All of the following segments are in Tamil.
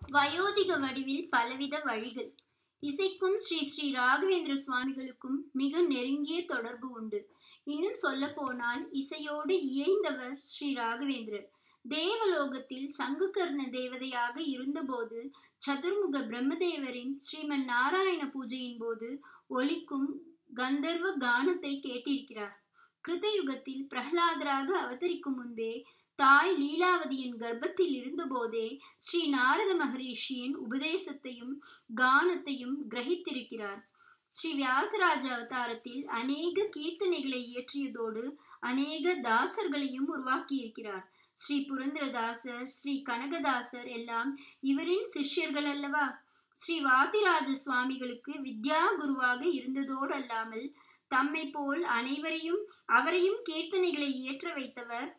வயோதிக வடிவில் பலவித வழிகள் இசைக்கும் ஸ்ரீ ஸ்ரீ ராகவேந்திர சுவாமிகளுக்கும் மிக நெருங்கிய தொடர்பு உண்டு இன்னும் சொல்ல போனால் இசையோடு இயைந்தவர் ஸ்ரீ ராகவேந்திரர் தேவலோகத்தில் சங்குகர்ண தேவதையாக இருந்தபோது சதுர்முக பிரம்மதேவரின் ஸ்ரீமன் நாராயண பூஜையின் போது ஒலிக்கும் கந்தர்வ கானத்தை கேட்டிருக்கிறார் கிருதயுகத்தில் பிரகலாதராக அவதரிக்கும் முன்பே தாய் லீலாவதியின் கர்ப்பத்தில் இருந்தபோதே ஸ்ரீ நாரத மகரிஷியின் உபதேசத்தையும் கானத்தையும் கிரகித்திருக்கிறார் ஸ்ரீ வியாசராஜ அவதாரத்தில் அநேக கீர்த்தனைகளை இயற்றியதோடு அநேக தாசர்களையும் உருவாக்கியிருக்கிறார் ஸ்ரீ புரந்தரதாசர் ஸ்ரீ கனகதாசர் எல்லாம் இவரின் சிஷ்யர்கள் அல்லவா ஸ்ரீ வாதிராஜ சுவாமிகளுக்கு வித்யா குருவாக இருந்ததோடு அல்லாமல் தம்மை போல் அனைவரையும் அவரையும் கீர்த்தனைகளை இயற்ற வைத்தவர்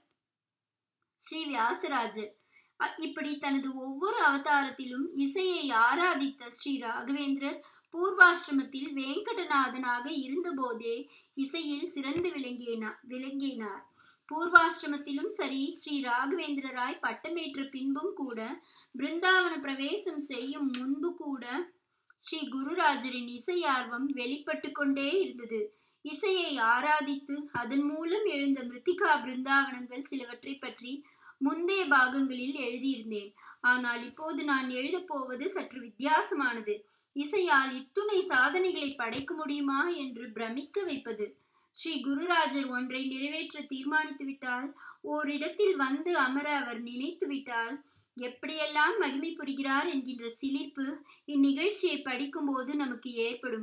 ஸ்ரீ வியாசராஜர் இப்படி தனது ஒவ்வொரு அவதாரத்திலும் இசையை ஆராதித்த ஸ்ரீ ராகவேந்திரர் பூர்வாசிரமத்தில் வேங்கடநாதனாக இருந்தபோதே இசையில் சிறந்து விளங்கினார் விளங்கினார் பூர்வாசிரமத்திலும் சரி ஸ்ரீ ராகவேந்திரராய் பட்டமேற்ற பின்பும் கூட பிருந்தாவன பிரவேசம் செய்யும் முன்பு கூட ஸ்ரீ குருராஜரின் இசை ஆர்வம் வெளிப்பட்டு கொண்டே இருந்தது இசையை ஆராதித்து அதன் மூலம் எழுந்த மிருத்திகா பிருந்தாவனங்கள் சிலவற்றை பற்றி முந்தைய பாகங்களில் எழுதியிருந்தேன் ஆனால் இப்போது நான் எழுதப் போவது சற்று வித்தியாசமானது இசையால் இத்துணை சாதனைகளை படைக்க முடியுமா என்று பிரமிக்க வைப்பது ஸ்ரீ குருராஜர் ஒன்றை நிறைவேற்ற தீர்மானித்து விட்டால் ஓரிடத்தில் வந்து அமர அவர் நினைத்து விட்டால் எப்படியெல்லாம் மகிமை புரிகிறார் என்கின்ற சிலிர்ப்பு இந்நிகழ்ச்சியை படிக்கும்போது நமக்கு ஏற்படும்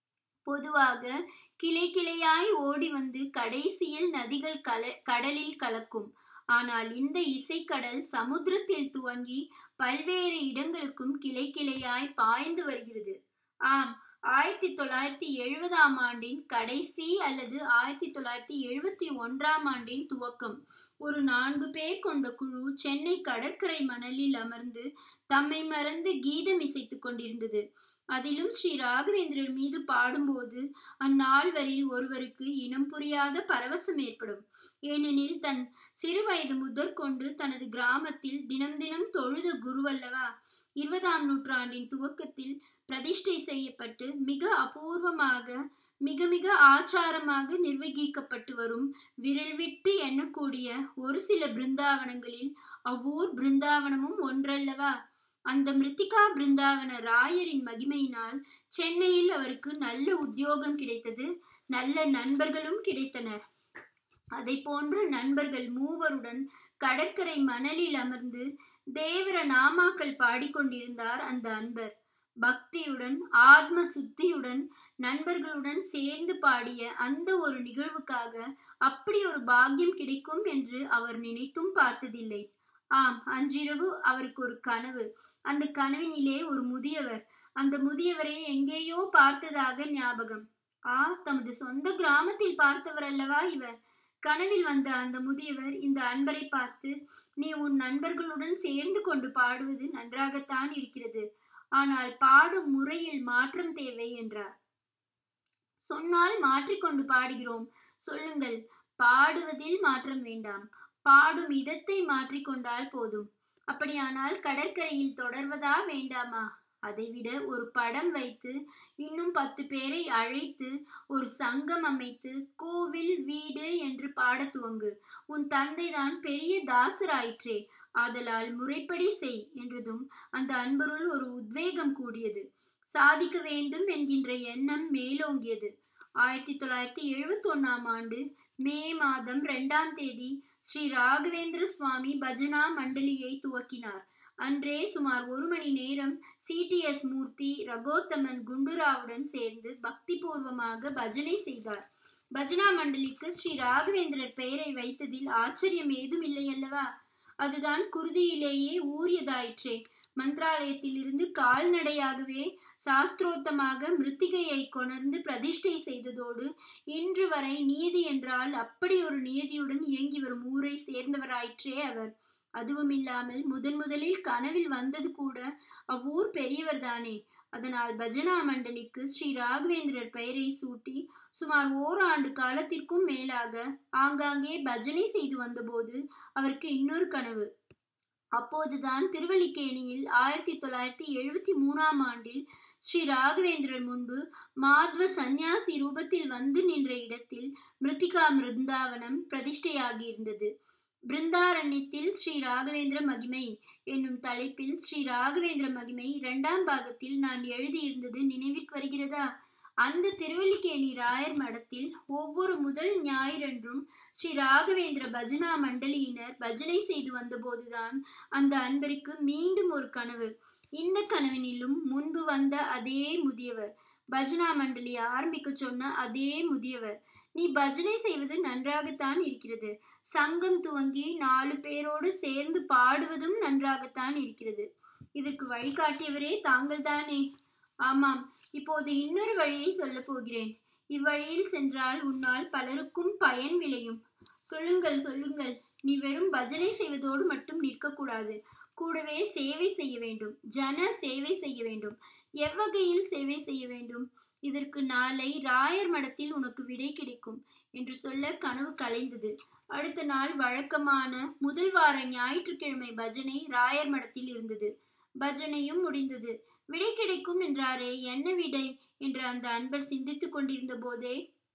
பொதுவாக கிளை கிளையாய் ஓடி வந்து கடைசியில் நதிகள் கல கடலில் கலக்கும் ஆனால் இந்த இசைக்கடல் சமுத்திரத்தில் துவங்கி பல்வேறு இடங்களுக்கும் கிளை கிளையாய் பாய்ந்து வருகிறது ஆம் ஆயிரத்தி தொள்ளாயிரத்தி எழுபதாம் ஆண்டின் கடைசி அல்லது ஆயிரத்தி தொள்ளாயிரத்தி எழுபத்தி ஒன்றாம் ஆண்டின் துவக்கம் ஒரு நான்கு பேர் கொண்ட குழு சென்னை கடற்கரை மணலில் அமர்ந்து தம்மை மறந்து கீதம் இசைத்துக் கொண்டிருந்தது அதிலும் ஸ்ரீ ராகவேந்திரர் மீது பாடும்போது அந்நால்வரில் ஒருவருக்கு இனம் புரியாத பரவசம் ஏற்படும் ஏனெனில் தன் சிறு வயது முதற்கொண்டு தனது கிராமத்தில் தினம் தினம் தொழுத குருவல்லவா இருபதாம் நூற்றாண்டின் துவக்கத்தில் பிரதிஷ்டை செய்யப்பட்டு மிக அபூர்வமாக மிக மிக ஆச்சாரமாக நிர்வகிக்கப்பட்டு வரும் விரல் விட்டு எண்ணக்கூடிய ஒரு சில பிருந்தாவனங்களில் அவ்வூர் பிருந்தாவனமும் ஒன்றல்லவா அந்த மிருத்திகா பிருந்தாவன ராயரின் மகிமையினால் சென்னையில் அவருக்கு நல்ல உத்தியோகம் கிடைத்தது நல்ல நண்பர்களும் கிடைத்தனர் அதை போன்ற நண்பர்கள் மூவருடன் கடற்கரை மணலில் அமர்ந்து தேவர நாமாக்கள் பாடிக்கொண்டிருந்தார் அந்த அன்பர் பக்தியுடன் ஆத்ம சுத்தியுடன் நண்பர்களுடன் சேர்ந்து பாடிய அந்த ஒரு நிகழ்வுக்காக அப்படி ஒரு பாக்கியம் கிடைக்கும் என்று அவர் நினைத்தும் பார்த்ததில்லை ஆம் அன்றிரவு அவருக்கு ஒரு கனவு அந்த கனவினிலே ஒரு முதியவர் அந்த முதியவரை எங்கேயோ பார்த்ததாக ஞாபகம் ஆ தமது சொந்த கிராமத்தில் பார்த்தவர் அல்லவா இவர் கனவில் வந்த அந்த முதியவர் இந்த அன்பரை பார்த்து நீ உன் நண்பர்களுடன் சேர்ந்து கொண்டு பாடுவது நன்றாகத்தான் இருக்கிறது ஆனால் பாடும் முறையில் மாற்றம் தேவை என்றார் சொன்னால் மாற்றிக்கொண்டு பாடுகிறோம் சொல்லுங்கள் பாடுவதில் மாற்றம் வேண்டாம் பாடும் இடத்தை மாற்றிக்கொண்டால் போதும் அப்படியானால் கடற்கரையில் தொடர்வதா வேண்டாமா அதைவிட ஒரு படம் வைத்து இன்னும் பத்து பேரை அழைத்து ஒரு சங்கம் அமைத்து கோவில் வீடு என்று பாட துவங்கு உன் தந்தைதான் பெரிய தாசராயிற்றே ஆதலால் முறைப்படி செய் என்றதும் அந்த அன்பருள் ஒரு உத்வேகம் கூடியது சாதிக்க வேண்டும் என்கின்ற எண்ணம் மேலோங்கியது ஆயிரத்தி தொள்ளாயிரத்தி எழுபத்தி ஒன்னாம் ஆண்டு மே மாதம் இரண்டாம் தேதி ஸ்ரீ ராகவேந்திர சுவாமி பஜனா மண்டலியை துவக்கினார் அன்றே சுமார் ஒரு மணி நேரம் சிடிஎஸ் மூர்த்தி ரகோத்தமன் குண்டுராவுடன் சேர்ந்து பக்தி பூர்வமாக பஜனை செய்தார் பஜனா மண்டலிக்கு ஸ்ரீ ராகவேந்திரர் பெயரை வைத்ததில் ஆச்சரியம் ஏதும் இல்லை அல்லவா அதுதான் குருதியிலேயே ஊறியதாயிற்றே மந்திராலயத்தில் இருந்து கால்நடையாகவே சாஸ்திரோத்தமாக மிருத்திகையை கொணர்ந்து பிரதிஷ்டை செய்ததோடு இன்று வரை நீதி என்றால் அப்படி ஒரு நியதியுடன் இயங்கி வரும் ஊரை சேர்ந்தவராயிற்றே அவர் அதுவும் இல்லாமல் முதன் முதலில் கனவில் வந்தது கூட அவ்வூர் பெரியவர் தானே அதனால் பஜனா மண்டலிக்கு ஸ்ரீ ராகவேந்திரர் பெயரை சூட்டி சுமார் ஓராண்டு காலத்திற்கும் மேலாக ஆங்காங்கே பஜனை செய்து வந்தபோது அவருக்கு இன்னொரு கனவு அப்போதுதான் திருவல்லிக்கேணியில் ஆயிரத்தி தொள்ளாயிரத்தி எழுபத்தி மூணாம் ஆண்டில் ஸ்ரீ ராகவேந்திரன் முன்பு மாத்வ சந்நியாசி ரூபத்தில் வந்து நின்ற இடத்தில் மிருத்திகா மிருந்தாவனம் பிரதிஷ்டையாகியிருந்தது பிருந்தாரண்யத்தில் ஸ்ரீ ராகவேந்திர மகிமை என்னும் தலைப்பில் ஸ்ரீ ராகவேந்திர மகிமை இரண்டாம் பாகத்தில் நான் எழுதியிருந்தது நினைவிற்கு வருகிறதா அந்த திருவல்லிக்கேணி ராயர் மடத்தில் ஒவ்வொரு முதல் ஞாயிறன்றும் ஸ்ரீ ராகவேந்திர பஜனா மண்டலியினர் பஜனை செய்து வந்தபோதுதான் அந்த அன்பருக்கு மீண்டும் ஒரு கனவு இந்த கனவினிலும் முன்பு வந்த அதே முதியவர் பஜனா மண்டலி ஆரம்பிக்க சொன்ன அதே முதியவர் நீ பஜனை செய்வது நன்றாகத்தான் இருக்கிறது சங்கம் துவங்கி நாலு பேரோடு சேர்ந்து பாடுவதும் நன்றாகத்தான் இருக்கிறது இதற்கு வழிகாட்டியவரே தாங்கள் தானே ஆமாம் இப்போது இன்னொரு வழியை சொல்ல போகிறேன் இவ்வழியில் சென்றால் உன்னால் பலருக்கும் பயன் விளையும் சொல்லுங்கள் சொல்லுங்கள் நீ வெறும் பஜனை செய்வதோடு மட்டும் நிற்கக்கூடாது கூடவே சேவை செய்ய வேண்டும் ஜன சேவை செய்ய வேண்டும் எவ்வகையில் சேவை செய்ய வேண்டும் இதற்கு நாளை ராயர் மடத்தில் உனக்கு விடை கிடைக்கும் என்று சொல்ல கனவு கலைந்தது அடுத்த நாள் வழக்கமான முதல் வார ஞாயிற்றுக்கிழமை பஜனை ராயர் மடத்தில் இருந்தது பஜனையும் முடிந்தது விடை கிடைக்கும் என்றாரே என்ன விடை என்று அந்த அன்பர் சிந்தித்துக் கொண்டிருந்த போதே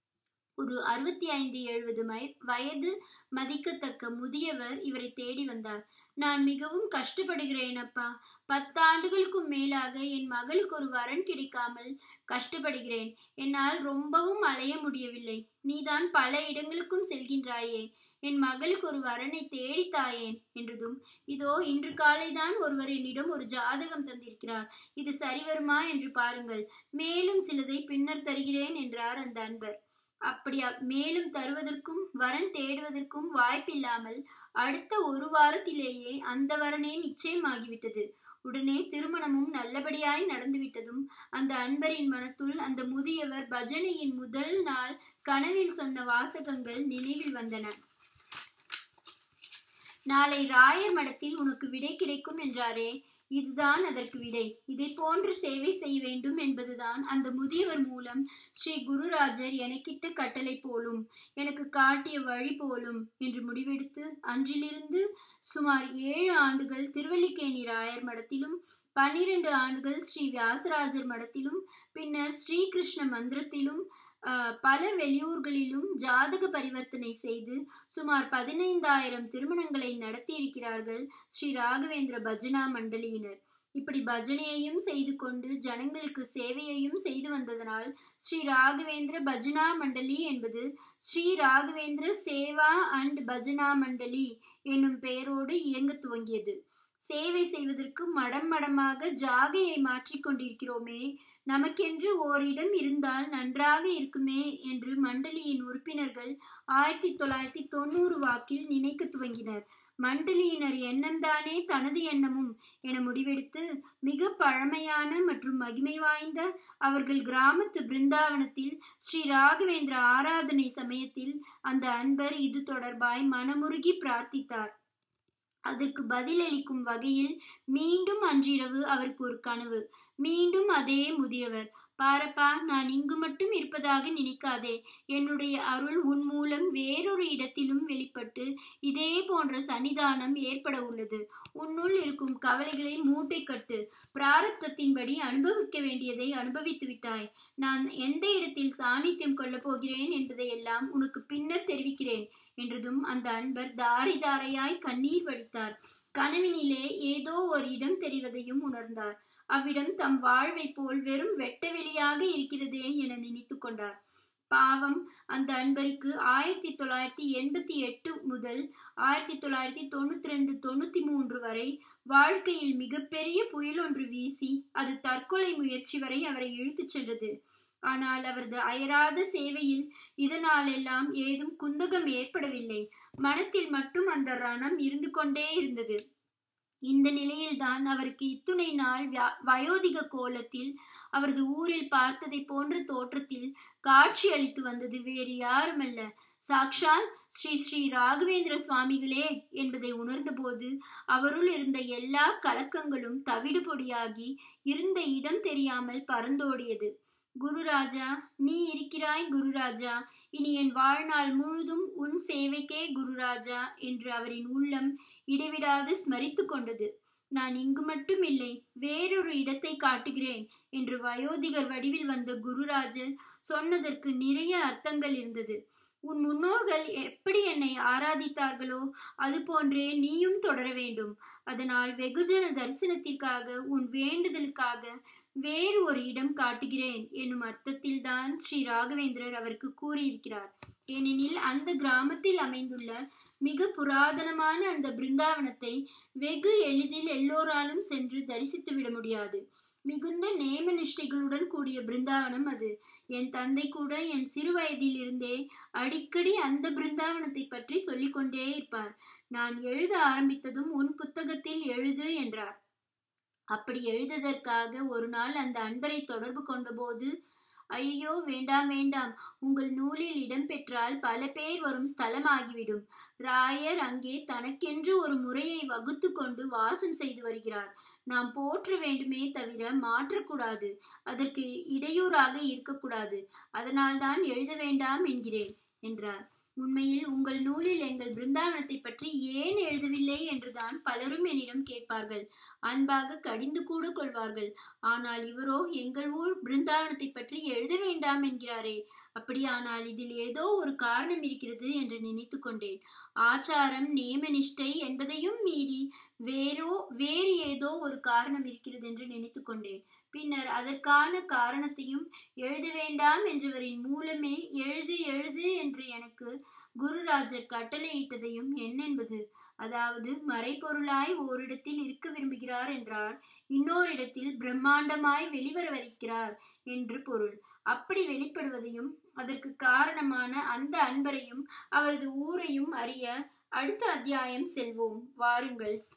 ஒரு அறுபத்தி ஐந்து எழுபது வயது மதிக்கத்தக்க முதியவர் இவரை தேடி வந்தார் நான் மிகவும் கஷ்டப்படுகிறேன் அப்பா பத்தாண்டுகளுக்கும் மேலாக என் மகளுக்கு ஒரு வரன் கிடைக்காமல் கஷ்டப்படுகிறேன் என்னால் ரொம்பவும் அலைய முடியவில்லை நீதான் பல இடங்களுக்கும் செல்கின்றாயே என் மகளுக்கு ஒரு வரனை தேடித்தாயேன் என்றதும் இதோ இன்று காலைதான் ஒருவர் என்னிடம் ஒரு ஜாதகம் தந்திருக்கிறார் இது சரிவருமா என்று பாருங்கள் மேலும் சிலதை பின்னர் தருகிறேன் என்றார் அந்த அன்பர் அப்படி மேலும் தருவதற்கும் வரன் தேடுவதற்கும் வாய்ப்பில்லாமல் அடுத்த ஒரு வாரத்திலேயே அந்த வரனே நிச்சயமாகிவிட்டது உடனே திருமணமும் நல்லபடியாய் நடந்துவிட்டதும் அந்த அன்பரின் மனத்துள் அந்த முதியவர் பஜனையின் முதல் நாள் கனவில் சொன்ன வாசகங்கள் நினைவில் வந்தன நாளை ராயர் மடத்தில் உனக்கு விடை கிடைக்கும் என்றாரே இதுதான் அதற்கு விடை இதை போன்று சேவை செய்ய வேண்டும் என்பதுதான் அந்த முதியவர் மூலம் ஸ்ரீ குருராஜர் எனக்கிட்ட கட்டளை போலும் எனக்கு காட்டிய வழி போலும் என்று முடிவெடுத்து அன்றிலிருந்து சுமார் ஏழு ஆண்டுகள் திருவல்லிக்கேணி ராயர் மடத்திலும் பன்னிரண்டு ஆண்டுகள் ஸ்ரீ வியாசராஜர் மடத்திலும் பின்னர் ஸ்ரீகிருஷ்ண மந்திரத்திலும் பல வெளியூர்களிலும் ஜாதக பரிவர்த்தனை செய்து சுமார் பதினைந்தாயிரம் திருமணங்களை நடத்தியிருக்கிறார்கள் ஸ்ரீ ராகவேந்திர பஜனா மண்டலியினர் இப்படி பஜனையையும் செய்து கொண்டு ஜனங்களுக்கு சேவையையும் செய்து வந்ததனால் ஸ்ரீ ராகவேந்திர பஜனா மண்டலி என்பது ஸ்ரீ ராகவேந்திர சேவா அண்ட் பஜனா மண்டலி என்னும் பெயரோடு இயங்க துவங்கியது சேவை செய்வதற்கு மடம் மடமாக ஜாகையை மாற்றிக்கொண்டிருக்கிறோமே நமக்கென்று ஓரிடம் இருந்தால் நன்றாக இருக்குமே என்று மண்டலியின் உறுப்பினர்கள் ஆயிரத்தி தொள்ளாயிரத்தி தொண்ணூறு வாக்கில் நினைக்க துவங்கினர் மண்டலியினர் எண்ணம்தானே தனது எண்ணமும் என முடிவெடுத்து மிக பழமையான மற்றும் மகிமை வாய்ந்த அவர்கள் கிராமத்து பிருந்தாவனத்தில் ஸ்ரீ ராகவேந்திர ஆராதனை சமயத்தில் அந்த அன்பர் இது தொடர்பாய் மனமுருகி பிரார்த்தித்தார் அதற்கு பதிலளிக்கும் வகையில் மீண்டும் அன்றிரவு அவருக்கு ஒரு கனவு மீண்டும் அதே முதியவர் பாரப்பா நான் இங்கு மட்டும் இருப்பதாக நினைக்காதே என்னுடைய அருள் உன் மூலம் வேறொரு இடத்திலும் வெளிப்பட்டு இதே போன்ற சன்னிதானம் ஏற்பட உள்ளது உன்னுள் இருக்கும் கவலைகளை மூட்டை கட்டு பிராரத்தத்தின்படி அனுபவிக்க வேண்டியதை அனுபவித்து விட்டாய் நான் எந்த இடத்தில் சாநித்தியம் கொள்ளப் போகிறேன் என்பதை எல்லாம் உனக்கு பின்னர் தெரிவிக்கிறேன் என்றதும் அந்த அன்பர் தாரை தாரையாய் கண்ணீர் வடித்தார் கனவினிலே ஏதோ ஒரு இடம் தெரிவதையும் உணர்ந்தார் அவ்விடம் தம் வாழ்வை போல் வெறும் வெட்ட வெளியாக இருக்கிறதே என நினைத்து கொண்டார் பாவம் அந்த அன்பருக்கு ஆயிரத்தி தொள்ளாயிரத்தி எண்பத்தி எட்டு முதல் ஆயிரத்தி தொள்ளாயிரத்தி தொண்ணூத்தி ரெண்டு தொண்ணூத்தி மூன்று வரை வாழ்க்கையில் மிகப்பெரிய புயல் ஒன்று வீசி அது தற்கொலை முயற்சி வரை அவரை இழுத்துச் சென்றது ஆனால் அவரது அயராத சேவையில் இதனாலெல்லாம் ஏதும் குந்தகம் ஏற்படவில்லை மனத்தில் மட்டும் அந்த ரணம் இருந்து கொண்டே இருந்தது இந்த நிலையில்தான் அவருக்கு இத்துணை நாள் வயோதிக கோலத்தில் அவரது ஊரில் பார்த்ததை போன்ற தோற்றத்தில் காட்சி அளித்து வந்தது வேறு யாருமல்ல சாக்ஷாத் ஸ்ரீ ஸ்ரீ ராகவேந்திர சுவாமிகளே என்பதை உணர்ந்தபோது அவருள் இருந்த எல்லா கலக்கங்களும் தவிடு பொடியாகி இருந்த இடம் தெரியாமல் பறந்தோடியது குருராஜா நீ இருக்கிறாய் குருராஜா இனி என் வாழ்நாள் முழுதும் உன் சேவைக்கே குருராஜா என்று அவரின் உள்ளம் இடைவிடாது ஸ்மரித்து கொண்டது நான் இங்கு மட்டும் இல்லை வேறொரு இடத்தை காட்டுகிறேன் என்று வயோதிகர் வடிவில் வந்த குருராஜர் சொன்னதற்கு நிறைய அர்த்தங்கள் இருந்தது உன் முன்னோர்கள் எப்படி என்னை ஆராதித்தார்களோ அது போன்றே நீயும் தொடர வேண்டும் அதனால் வெகுஜன தரிசனத்திற்காக உன் வேண்டுதலுக்காக வேறு ஒரு இடம் காட்டுகிறேன் என்னும் அர்த்தத்தில்தான் ஸ்ரீ ராகவேந்திரர் அவருக்கு கூறியிருக்கிறார் ஏனெனில் அந்த கிராமத்தில் அமைந்துள்ள மிக புராதனமான அந்த பிருந்தாவனத்தை வெகு எளிதில் எல்லோராலும் சென்று தரிசித்து விட முடியாது மிகுந்த நேம நிஷ்டைகளுடன் கூடிய பிருந்தாவனம் அது என் தந்தை கூட என் சிறு வயதில் இருந்தே அடிக்கடி அந்த பிருந்தாவனத்தை பற்றி சொல்லிக்கொண்டே இருப்பார் நான் எழுத ஆரம்பித்ததும் உன் புத்தகத்தில் எழுது என்றார் அப்படி எழுதுவதற்காக ஒரு நாள் அந்த அன்பரை தொடர்பு கொண்டபோது ஐயோ வேண்டாம் வேண்டாம் உங்கள் நூலில் இடம்பெற்றால் பல பேர் வரும் ஸ்தலமாகிவிடும் ராயர் அங்கே தனக்கென்று ஒரு முறையை வகுத்து கொண்டு வாசம் செய்து வருகிறார் நாம் போற்ற வேண்டுமே தவிர மாற்றக்கூடாது அதற்கு இடையூறாக இருக்கக்கூடாது அதனால்தான் எழுத வேண்டாம் என்கிறேன் என்றார் உண்மையில் உங்கள் நூலில் எங்கள் பிருந்தாவனத்தை பற்றி ஏன் எழுதவில்லை என்றுதான் பலரும் என்னிடம் கேட்பார்கள் அன்பாக கடிந்து கூட கொள்வார்கள் ஆனால் இவரோ எங்கள் ஊர் பிருந்தாவனத்தை பற்றி எழுத வேண்டாம் என்கிறாரே அப்படியானால் இதில் ஏதோ ஒரு காரணம் இருக்கிறது என்று நினைத்து கொண்டேன் ஆச்சாரம் நேமநிஷ்டை என்பதையும் மீறி வேறோ வேறு ஏதோ ஒரு காரணம் இருக்கிறது என்று நினைத்து கொண்டேன் பின்னர் அதற்கான காரணத்தையும் எழுத வேண்டாம் என்றவரின் மூலமே எழுது எழுது என்று எனக்கு குருராஜர் கட்டளையிட்டதையும் என்னென்பது அதாவது மறைபொருளாய் ஓரிடத்தில் இருக்க விரும்புகிறார் என்றார் இன்னொரு இடத்தில் பிரம்மாண்டமாய் வெளிவர வருகிறார் என்று பொருள் அப்படி வெளிப்படுவதையும் அதற்கு காரணமான அந்த அன்பரையும் அவரது ஊரையும் அறிய அடுத்த அத்தியாயம் செல்வோம் வாருங்கள்